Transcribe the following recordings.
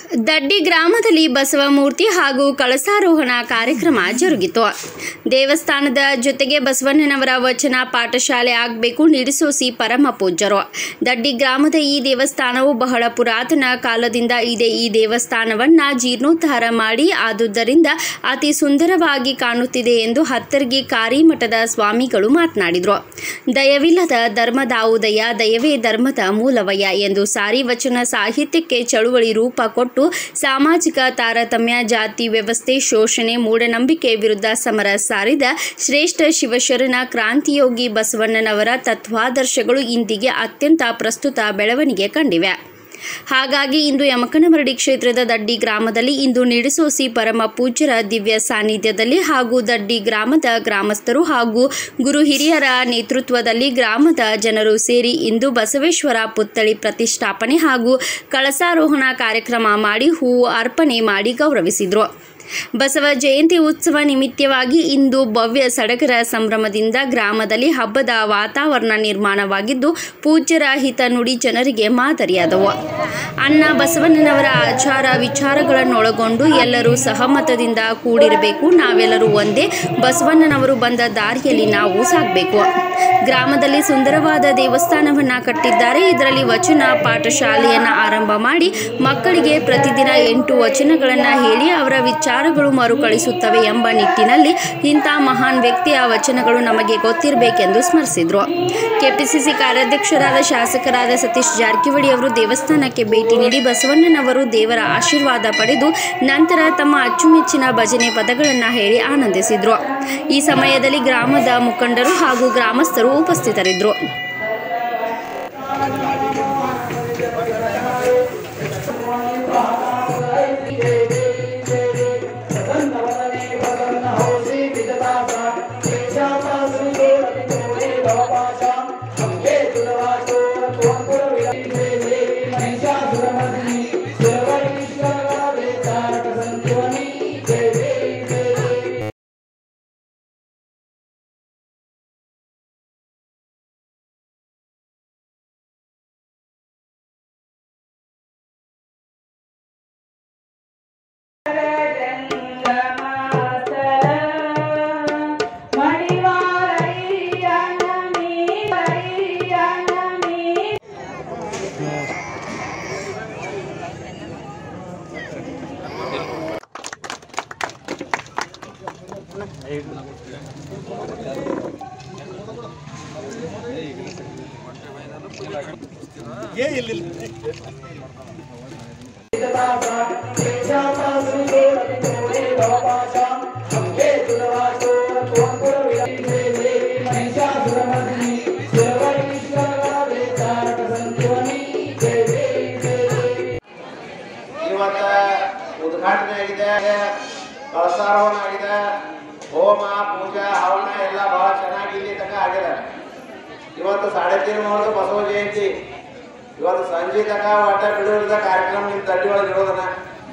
ದಡ್ಡಿ ಗ್ರಾಮದಲ್ಲಿ ಬಸವಮೂರ್ತಿ ಹಾಗೂ ಕಳಸಾರೋಹಣ ಕಾರ್ಯಕ್ರಮ ಜರುಗಿತು ದೇವಸ್ಥಾನದ ಜೊತೆಗೆ ಬಸವಣ್ಣನವರ ವಚನ ಪಾಠಶಾಲೆ ಆಗಬೇಕು ನಿಡಿಸೋಸಿ ಪರಮ ಪೂಜ್ಯರು ದಡ್ಡಿ ಗ್ರಾಮದ ಈ ದೇವಸ್ಥಾನವು ಬಹಳ ಪುರಾತನ ಕಾಲದಿಂದ ಇದೆ ಈ ದೇವಸ್ಥಾನವನ್ನ ಜೀರ್ಣೋದ್ಧಾರ ಮಾಡಿ ಆದುದರಿಂದ ಅತಿ ಸುಂದರವಾಗಿ ಕಾಣುತ್ತಿದೆ ಎಂದು ಹತ್ತರ್ಗಿ ಕಾರಿಮಠದ ಸ್ವಾಮಿಗಳು ಮಾತನಾಡಿದರು ದಯವಿಲ್ಲದ ಧರ್ಮದಾವುದಯ ದಯವೇ ಧರ್ಮದ ಮೂಲವಯ ಎಂದು ಸಾರಿ ವಚನ ಸಾಹಿತ್ಯಕ್ಕೆ ಚಳುವಳಿ ರೂಪ ಕೊಟ್ಟು ಸಾಮಾಜಿಕ ತಾರತಮ್ಯ ಜಾತಿ ವ್ಯವಸ್ಥೆ ಶೋಷಣೆ ಮೂಢನಂಬಿಕೆ ವಿರುದ್ಧ ಸಮರ ಸಾರಿದ ಶ್ರೇಷ್ಠ ಶಿವಶರಣ ಕ್ರಾಂತಿಯೋಗಿ ಬಸವಣ್ಣನವರ ತತ್ವಾದರ್ಶಗಳು ಇಂದಿಗೆ ಅತ್ಯಂತ ಪ್ರಸ್ತುತ ಬೆಳವಣಿಗೆ ಕಂಡಿವೆ ಹಾಗಾಗಿ ಇಂದು ಯಮಕನಮರಡಿ ಕ್ಷೇತ್ರದ ದಡ್ಡಿ ಗ್ರಾಮದಲ್ಲಿ ಇಂದು ನಿಡಿಸೋಸಿ ಪರಮ ಪೂಜ್ಯರ ದಿವ್ಯ ಸಾನ್ನಿಧ್ಯದಲ್ಲಿ ಹಾಗೂ ದಡ್ಡಿ ಗ್ರಾಮದ ಗ್ರಾಮಸ್ಥರು ಹಾಗೂ ಗುರು ಹಿರಿಯರ ನೇತೃತ್ವದಲ್ಲಿ ಗ್ರಾಮದ ಜನರು ಸೇರಿ ಇಂದು ಬಸವೇಶ್ವರ ಪುತ್ಥಳಿ ಪ್ರತಿಷ್ಠಾಪನೆ ಹಾಗೂ ಕಳಸಾರೋಹಣ ಕಾರ್ಯಕ್ರಮ ಮಾಡಿ ಹೂವು ಅರ್ಪಣೆ ಮಾಡಿ ಗೌರವಿಸಿದರು ಬಸವ ಜಯಂತಿ ಉತ್ಸವ ನಿಮಿತ್ತವಾಗಿ ಇಂದು ಭವ್ಯ ಸಡಗರ ಸಂಭ್ರಮದಿಂದ ಗ್ರಾಮದಲ್ಲಿ ಹಬ್ಬದ ವಾತಾವರಣ ನಿರ್ಮಾಣವಾಗಿದ್ದು ಪೂಜ್ಯರ ಹಿತ ನುಡಿ ಜನರಿಗೆ ಮಾದರಿಯಾದವು ಅನ್ನ ಬಸವಣ್ಣನವರ ಆಚಾರ ವಿಚಾರಗಳನ್ನೊಳಗೊಂಡು ಎಲ್ಲರೂ ಸಹಮತದಿಂದ ಕೂಡಿರಬೇಕು ನಾವೆಲ್ಲರೂ ಒಂದೇ ಬಸವಣ್ಣನವರು ಬಂದ ದಾರಿಯಲ್ಲಿ ನಾವು ಸಾಗಬೇಕು ಗ್ರಾಮದಲ್ಲಿ ಸುಂದರವಾದ ದೇವಸ್ಥಾನವನ್ನ ಕಟ್ಟಿದ್ದಾರೆ ಇದರಲ್ಲಿ ವಚನ ಪಾಠಶಾಲೆಯನ್ನ ಆರಂಭ ಮಾಡಿ ಮಕ್ಕಳಿಗೆ ಪ್ರತಿದಿನ ಎಂಟು ವಚನಗಳನ್ನು ಹೇಳಿ ಅವರ ವಿಚಾರಗಳು ಮರುಕಳಿಸುತ್ತವೆ ಎಂಬ ನಿಟ್ಟಿನಲ್ಲಿ ಇಂಥ ಮಹಾನ್ ವ್ಯಕ್ತಿಯ ವಚನಗಳು ನಮಗೆ ಗೊತ್ತಿರಬೇಕೆಂದು ಸ್ಮರಿಸಿದರು ಕೆಪಿಸಿಸಿ ಕಾರ್ಯಾಧ್ಯಕ್ಷರಾದ ಶಾಸಕರಾದ ಸತೀಶ್ ಜಾರಕಿಹೊಳಿ ಅವರು ದೇವಸ್ಥಾನಕ್ಕೆ ಭೇಟಿ ನೀಡಿ ಬಸವಣ್ಣನವರು ದೇವರ ಆಶೀರ್ವಾದ ಪಡೆದು ನಂತರ ತಮ್ಮ ಅಚ್ಚುಮೆಚ್ಚಿನ ಭಜನೆ ಪದಗಳನ್ನು ಹೇಳಿ ಆನಂದಿಸಿದರು ಈ ಸಮಯದಲ್ಲಿ ಗ್ರಾಮದ ಮುಖಂಡರು ಹಾಗೂ ಗ್ರಾಮಸ್ಥರು ಉಪಸ್ಥಿತರಿದ್ದರು ಇವತ್ತ ಉದ್ಘಾಟನೆ ಆಗಿದೆ ಕಳಸಾರೋಹಣ ಆಗಿದೆ ಹೋಮ ಪೂಜಾ ಹವನ ಎಲ್ಲ ಬಹಳ ಚೆನ್ನಾಗಿ ಇಲ್ಲಿ ತನಕ ಆಗಿದೆ ಇವತ್ತು ಸಾಡೆ ತೀನ್ ಮುಹೂರ್ತ ಬಸವ ಜಯಂತಿ ಇವತ್ತು ಸಂಜೆ ತನಕ ಒಟ್ಟ ಬಿಡುವುದ ಕಾರ್ಯಕ್ರಮ ನಿಮ್ ತಡ್ಡಿ ಒಳಗೆ ಇರೋದನ್ನ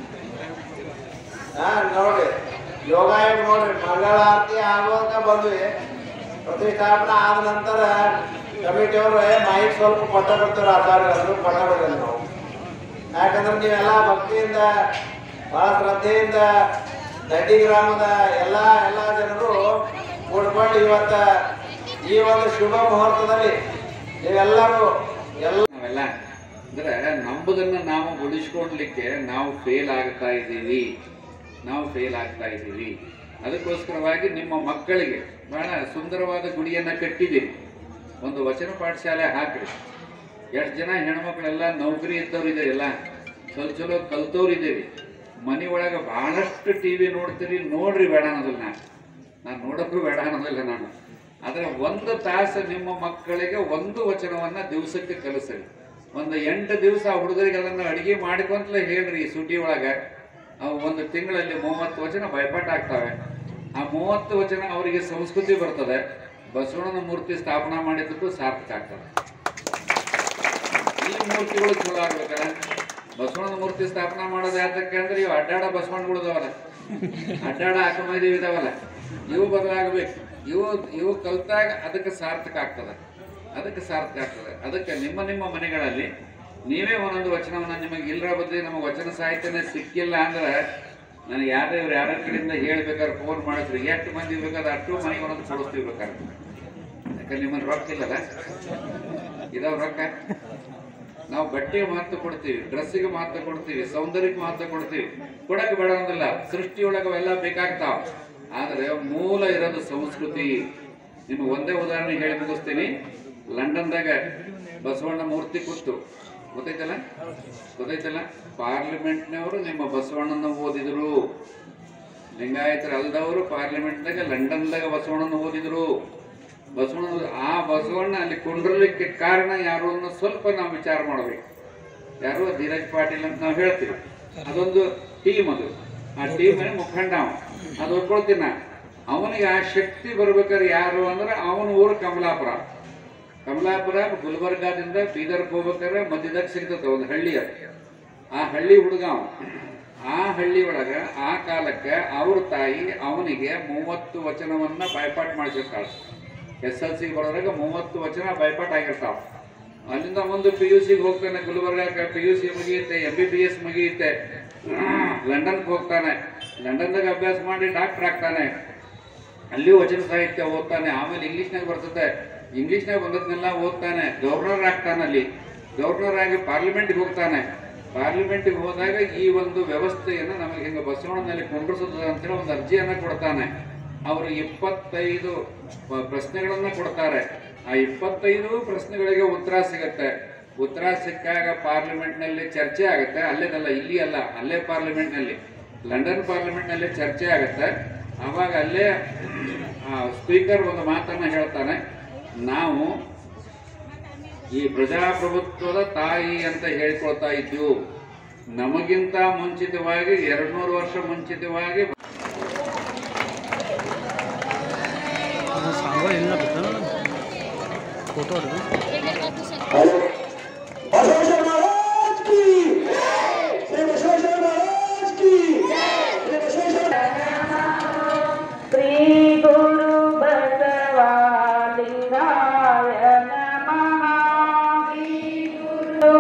ಹಾ ನೋಡ್ರಿ ಯೋಗಾಯೋಗ ನೋಡ್ರಿ ಮಂಗಳ ಆರತಿ ಆಗೋದಕ್ಕ ಬಂದ್ವಿ ಪ್ರತಿಷ್ಠಾಪನೆ ಆದ ನಂತರ ಕಮಿಟಿಯವರು ಮೈಕ್ ಸ್ವಲ್ಪ ಕೊಟ್ಟ ಕೊಡ್ತಾರೆ ಆಚಾರ್ಯ ಅಂದ್ರು ಕೊಟ್ಟ ಕೊಡ್ತಾರೆ ನಾವು ಯಾಕಂದ್ರೆ ನೀವೆಲ್ಲ ಭಕ್ತಿಯಿಂದ ಬಹಳ ಶ್ರದ್ಧೆಯಿಂದ ದಡ್ಡಿ ಗ್ರಾಮದ ಎಲ್ಲ ಎಲ್ಲ ಜನರು ಕೂಡ್ಕೊಂಡು ಇವತ್ತ ಈ ಒಂದು ಶುಭ ಮುಹೂರ್ತದಲ್ಲಿ ನೀವೆಲ್ಲರೂ ಎಲ್ಲ ನಾವೆಲ್ಲ ಅಂದ್ರೆ ನಂಬುದನ್ನ ನಾವು ಉಳಿಸ್ಕೊಡ್ಲಿಕ್ಕೆ ನಾವು ಫೇಲ್ ಆಗ್ತಾ ಇದ್ದೀವಿ ನಾವು ಫೇಲ್ ಆಗ್ತಾ ಇದ್ದೀವಿ ಅದಕ್ಕೋಸ್ಕರವಾಗಿ ನಿಮ್ಮ ಮಕ್ಕಳಿಗೆ ಬಹಳ ಸುಂದರವಾದ ಗುಡಿಯನ್ನ ಕಟ್ಟಿದ್ದೀರಿ ಒಂದು ವಚನ ಪಾಠಶಾಲೆ ಹಾಕ್ರಿ ಎಷ್ಟು ಜನ ಹೆಣ್ಮಕ್ಳೆಲ್ಲ ನೌಕರಿ ಇದ್ದವ್ರು ಇದ್ದೀರಿಲ್ಲ ಚಲೋ ಚಲೋ ಕಲ್ತವ್ರು ಇದ್ದೀರಿ ಮನೆ ಒಳಗೆ ಬಹಳಷ್ಟು ಟಿ ವಿ ನೋಡ್ತೀರಿ ನೋಡ್ರಿ ಬೇಡ ಅನ್ನೋದಿಲ್ಲ ನಾನು ನಾನು ನೋಡೋಕ್ಕೂ ಬೇಡ ಅನ್ನೋದಿಲ್ಲ ನಾನು ಆದರೆ ಒಂದು ತಾಸು ನಿಮ್ಮ ಮಕ್ಕಳಿಗೆ ಒಂದು ವಚನವನ್ನ ದಿವಸಕ್ಕೆ ಕಲಿಸ್ರಿ ಒಂದು ಎಂಟು ದಿವಸ ಆ ಹುಡುಗರಿಗೆ ಅದನ್ನು ಅಡಿಗೆ ಮಾಡ್ಕೊಂತಲೇ ಹೇಳ್ರಿ ಈ ಸುಡ್ಡಿ ಒಳಗೆ ಅವು ಒಂದು ತಿಂಗಳಲ್ಲಿ ಮೂವತ್ತು ವಚನ ಭಯಪಾಠ ಆಗ್ತವೆ ಆ ಮೂವತ್ತು ವಚನ ಅವರಿಗೆ ಸಂಸ್ಕೃತಿ ಬರ್ತದೆ ಬಸವಣ್ಣನ ಮೂರ್ತಿ ಸ್ಥಾಪನಾ ಮಾಡಿದ್ದಕ್ಕೂ ಸಾರ್ಥಕ ಆಗ್ತದೆ ಈ ಮೂರ್ತಿಗಳು ಚಲೋ ಆಗ್ಬೇಕಲ್ಲ ಬಸವಣ್ಣನ ಮೂರ್ತಿ ಸ್ಥಾಪನಾ ಮಾಡೋದು ಯಾತಕ್ಕೆ ಅಂದ್ರೆ ಇವು ಅಡ್ಡಾಡ ಬಸವಣ್ಣಗಳು ಇದಾವಲ್ಲ ಅಡ್ಡಾಡ ಅಕಮೈದೇವಿ ಇದಾವಲ್ಲ ಇವು ಬದಲಾಗಬೇಕು ಇವು ಇವು ಕಲ್ತಾಗ ಅದಕ್ಕೆ ಸಾರ್ಥಕ ಆಗ್ತದೆ ಅದಕ್ಕೆ ಸಾರ್ಥಕ ಆಗ್ತದೆ ಅದಕ್ಕೆ ನಿಮ್ಮ ನಿಮ್ಮ ಮನೆಗಳಲ್ಲಿ ನೀವೇ ಒಂದೊಂದು ವಚನವನ್ನ ನಿಮಗೆ ಇಲ್ಲರ ಬದ್ಲಿ ನಮಗೆ ವಚನ ಸಾಹಿತ್ಯನೇ ಸಿಕ್ಕಿಲ್ಲ ಅಂದ್ರೆ ನನಗೆ ಯಾರೇ ಇವ್ರು ಯಾರ ಕಡೆಯಿಂದ ಹೇಳ್ಬೇಕಾದ್ರೆ ಫೋನ್ ಮಾಡಿದ್ರಿ ಎಷ್ಟು ಮಂದಿ ಬೇಕಾದ್ರೆ ಅಷ್ಟು ಮನೆಗೆ ಒಂದೊಂದು ಕೊಡಿಸ್ತೀವಿ ಬೇಕಾದ್ರೆ ಯಾಕಂದ್ರೆ ನಿಮ್ಮಲ್ಲಿ ರೊಕ್ಕ ಇಲ್ಲಲ್ಲ ಇದಾವ ರೊಕ್ಕ ನಾವು ಬಟ್ಟೆಗೆ ಮಹತ್ವ ಕೊಡ್ತೀವಿ ಡ್ರೆಸ್ಸಿಗೆ ಮಹತ್ವ ಕೊಡ್ತೀವಿ ಸೌಂದರ್ಯಕ್ಕೆ ಮಹತ್ವ ಕೊಡ್ತೀವಿ ಕೊಡಕ್ಕೆ ಬೇಡ ಅಂದಿಲ್ಲ ಸೃಷ್ಟಿಯೊಳಗೆ ಅವೆಲ್ಲ ಬೇಕಾಗ್ತಾವ ಆದರೆ ಮೂಲ ಇರೋದು ಸಂಸ್ಕೃತಿ ನಿಮಗೆ ಒಂದೇ ಉದಾಹರಣೆ ಹೇಳಿ ಮುಗಿಸ್ತೀನಿ ಲಂಡನ್ದಾಗ ಬಸವಣ್ಣ ಮೂರ್ತಿ ಕೂತು ಗೊತ್ತೈತಲ್ಲ ಗೊತ್ತೈತಲ್ಲ ಪಾರ್ಲಿಮೆಂಟ್ನವರು ನಿಮ್ಮ ಬಸವಣ್ಣನ ಓದಿದ್ರು ಲಿಂಗಾಯತರು ಅಲ್ದವರು ಪಾರ್ಲಿಮೆಂಟ್ದಾಗ ಲಂಡನ್ದಾಗ ಬಸವಣ್ಣನ ಓದಿದ್ರು ಬಸವಣ್ಣ ಆ ಬಸವಣ್ಣ ಅಲ್ಲಿ ಕುಂಡ್ರಲಿಕ್ಕೆ ಕಾರಣ ಯಾರು ಅನ್ನೋ ಸ್ವಲ್ಪ ನಾವು ವಿಚಾರ ಮಾಡಬೇಕು ಯಾರು ಧೀರಜ್ ಪಾಟೀಲ್ ಅಂತ ನಾವು ಹೇಳ್ತೀವಿ ಅದೊಂದು ಟೀಮ್ ಅದು ಆ ಟೀಮ್ ಮುಖಂಡ ಅವ ಅದು ಒಪ್ಕೊಳ್ತೀನಿ ನಾ ಅವನಿಗೆ ಆ ಶಕ್ತಿ ಬರ್ಬೇಕಾದ್ರೆ ಯಾರು ಅಂದ್ರೆ ಅವನ ಊರು ಕಮಲಾಪುರ ಕಮಲಾಪುರ ಗುಲ್ಬರ್ಗಾದಿಂದ ಬೀದರ್ಗೆ ಹೋಗ್ಬೇಕಾದ್ರೆ ಮಧ್ಯದಾಗ ಸಿಗ್ತದೆ ಒಂದು ಹಳ್ಳಿ ಅದು ಆ ಹಳ್ಳಿ ಹುಡುಗ ಅವ ಆ ಹಳ್ಳಿ ಒಳಗ ಆ ಕಾಲಕ್ಕೆ ಅವ್ರ ತಾಯಿ ಅವನಿಗೆ ಮೂವತ್ತು ವಚನವನ್ನ ಬಾಯ್ಪಾಟ್ ಮಾಡಿಸಿರ್ತಾಳೆ ಎಸ್ ಎಲ್ ಸಿ ಬರೋದ್ರಾಗ ಮೂವತ್ತು ವಚನ ಬಾಯ್ಪಾಟ್ ಆಗಿರ್ತಾವ ಅಲ್ಲಿಂದ ಒಂದು ಪಿ ಯು ಸಿಗೆ ಹೋಗ್ತಾನೆ ಗುಲ್ಬರ್ಗಾಕ ಪಿ ಯು ಸಿ ಮುಗಿಯುತ್ತೆ ಎಂ ಬಿ ಬಿ ಎಸ್ ಮುಗಿಯುತ್ತೆ ಲಂಡನ್ಗೆ ಹೋಗ್ತಾನೆ ಲಂಡನ್ದಾಗ ಅಭ್ಯಾಸ ಮಾಡಿ ಡಾಕ್ಟರ್ ಆಗ್ತಾನೆ ಅಲ್ಲಿಯೂ ವಚನ ಸಾಹಿತ್ಯ ಓದ್ತಾನೆ ಆಮೇಲೆ ಇಂಗ್ಲೀಷ್ನಾಗ ಬರ್ತದೆ ಇಂಗ್ಲೀಷ್ನಾಗ ಬಂದದ್ನೆಲ್ಲ ಓದ್ತಾನೆ ಗವರ್ನರ್ ಆಗ್ತಾನೆ ಅಲ್ಲಿ ಗವರ್ನರ್ ಆಗಿ ಪಾರ್ಲಿಮೆಂಟ್ಗೆ ಹೋಗ್ತಾನೆ ಪಾರ್ಲಿಮೆಂಟ್ಗೆ ಹೋದಾಗ ಈ ಒಂದು ವ್ಯವಸ್ಥೆಯನ್ನು ನಮಗೆ ಹಿಂಗೆ ಬಸವಣ್ಣನಲ್ಲಿ ಕುಂಡ್ರಿಸೋದು ಅಂತೇಳಿ ಒಂದು ಅರ್ಜಿಯನ್ನು ಕೊಡ್ತಾನೆ ಅವರು ಇಪ್ಪತ್ತೈದು ಪ- ಪ್ರಶ್ನೆಗಳನ್ನ ಕೊಡ್ತಾರೆ ಆ ಇಪ್ಪತ್ತೈದು ಪ್ರಶ್ನೆಗಳಿಗೆ ಉತ್ತರ ಸಿಗುತ್ತೆ ಉತ್ತರ ಸಿಕ್ಕಾಗ ಪಾರ್ಲಿಮೆಂಟ್ನಲ್ಲಿ ಚರ್ಚೆ ಆಗುತ್ತೆ ಅಲ್ಲೇದಲ್ಲ ಇಲ್ಲಿ ಅಲ್ಲ ಅಲ್ಲೇ ಪಾರ್ಲಿಮೆಂಟ್ನಲ್ಲಿ ಲಂಡನ್ ಪಾರ್ಲಿಮೆಂಟ್ನಲ್ಲಿ ಚರ್ಚೆ ಆಗುತ್ತೆ ಆವಾಗ ಅಲ್ಲೇ ಸ್ಪೀಕರ್ ಒಂದು ಮಾತನ್ನ ಹೇಳ್ತಾನೆ ನಾವು ಈ ಪ್ರಜಾಪ್ರಭುತ್ವದ ತಾಯಿ ಅಂತ ಹೇಳ್ಕೊಳ್ತಾ ಇದ್ವು ನಮಗಿಂತ ಮುಂಚಿತವಾಗಿ ಎರಡ್ನೂರು ವರ್ಷ ಮುಂಚಿತವಾಗಿ सांगो येईल ना कुठं फोटो ಹೊಡೆದು बसवेश्वर महाराज की श्री बसवेश्वर महाराज की श्री बसवेश्वर ಶ್ರೀ ಗುರು ಬಸವಲಿಂಗಾಯ ನಮಃ ಶ್ರೀ ಗುರು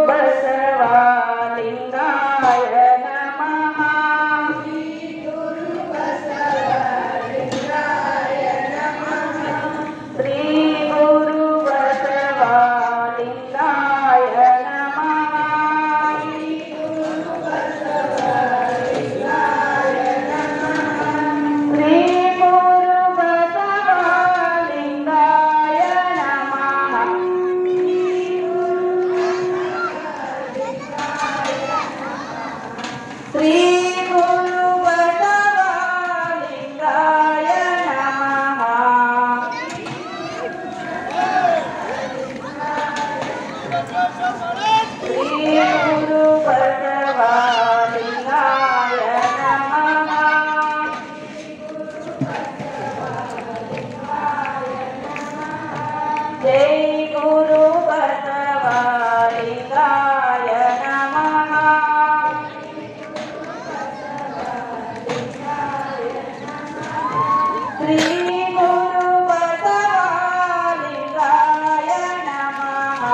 ಬಸವಲಿಂಗಾಯ ನಮಃ ಶ್ರೀ ಗುರು ಬಸವಲಿಂಗಾಯ ನಮಃ ಶ್ರೀ ಗುರು ಬಸವಲಿಂಗಾಯ ನಮಃ ಶ್ರೀ ಗುರು ಶ್ರೀ ಗುರು ಬಸವಲಿಂಗಾಯ ನಮಃ ಶ್ರೀ ಗುರು ಬಸವಲಿಂಗಾಯ ನಮಃ ಶ್ರೀ ಗುರು ಬಸವಲಿಂಗಾಯ ನಮಃ ಜೈ ಗುರು ಬಸವಲಿಂಗಾಯ ನಮಃ ಶ್ರೀ ಗುರು ಬಸವಲಿಂಗಾಯ ನಮಃ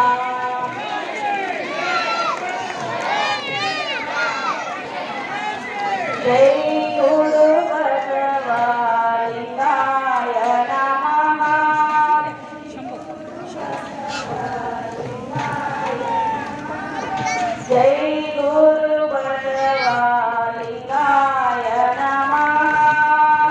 ಜೈ ಗುರು ಬಸವಲಿಂಗಾಯ ನಮಃ ಜೈ ಗುರು ಬಸವಲಿಂಗಾಯ ನಮಃ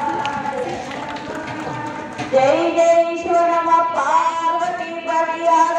ಜೈ ಜೈ ಶಿವ ನಮ ಪಾರ್ವತಿ ಪರಿಹಾರ